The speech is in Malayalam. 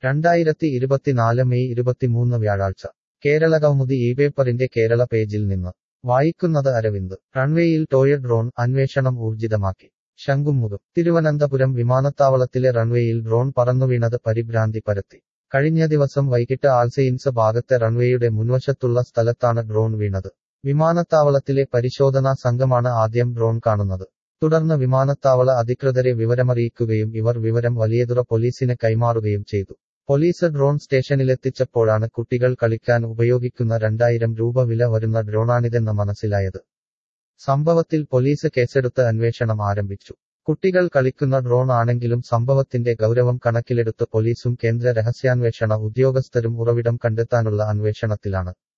രണ്ടായിരത്തി ഇരുപത്തിനാല് മെയ് ഇരുപത്തിമൂന്ന് വ്യാഴാഴ്ച കേരള കൗമുദി ഈ പേപ്പറിന്റെ കേരള പേജിൽ നിന്ന് വായിക്കുന്നത് അരവിന്ദ് റൺവേയിൽ ടോയ് ഡ്രോൺ അന്വേഷണം ഊർജിതമാക്കി ശംഖുമുഖം തിരുവനന്തപുരം വിമാനത്താവളത്തിലെ റൺവേയിൽ ഡ്രോൺ പറന്നുവീണത് പരിഭ്രാന്തി പരത്തി കഴിഞ്ഞ ദിവസം വൈകിട്ട് ആൽസെയിൻസ് ഭാഗത്തെ റൺവേയുടെ മുൻവശത്തുള്ള സ്ഥലത്താണ് ഡ്രോൺ വീണത് വിമാനത്താവളത്തിലെ പരിശോധനാ സംഘമാണ് ആദ്യം ഡ്രോൺ കാണുന്നത് തുടർന്ന് വിമാനത്താവള അധികൃതരെ വിവരമറിയിക്കുകയും ഇവർ വിവരം വലിയതുറ പോലീസിന് കൈമാറുകയും ചെയ്തു പോലീസ് ഡ്രോൺ സ്റ്റേഷനിലെത്തിച്ചപ്പോഴാണ് കുട്ടികൾ കളിക്കാൻ ഉപയോഗിക്കുന്ന രണ്ടായിരം രൂപ വില വരുന്ന ഡ്രോണാണിതെന്ന് മനസ്സിലായത് സംഭവത്തിൽ പോലീസ് കേസെടുത്ത് അന്വേഷണം ആരംഭിച്ചു കുട്ടികൾ കളിക്കുന്ന ഡ്രോൺ ആണെങ്കിലും സംഭവത്തിന്റെ ഗൗരവം കണക്കിലെടുത്ത് പോലീസും കേന്ദ്ര രഹസ്യാന്വേഷണ ഉദ്യോഗസ്ഥരും ഉറവിടം കണ്ടെത്താനുള്ള അന്വേഷണത്തിലാണ്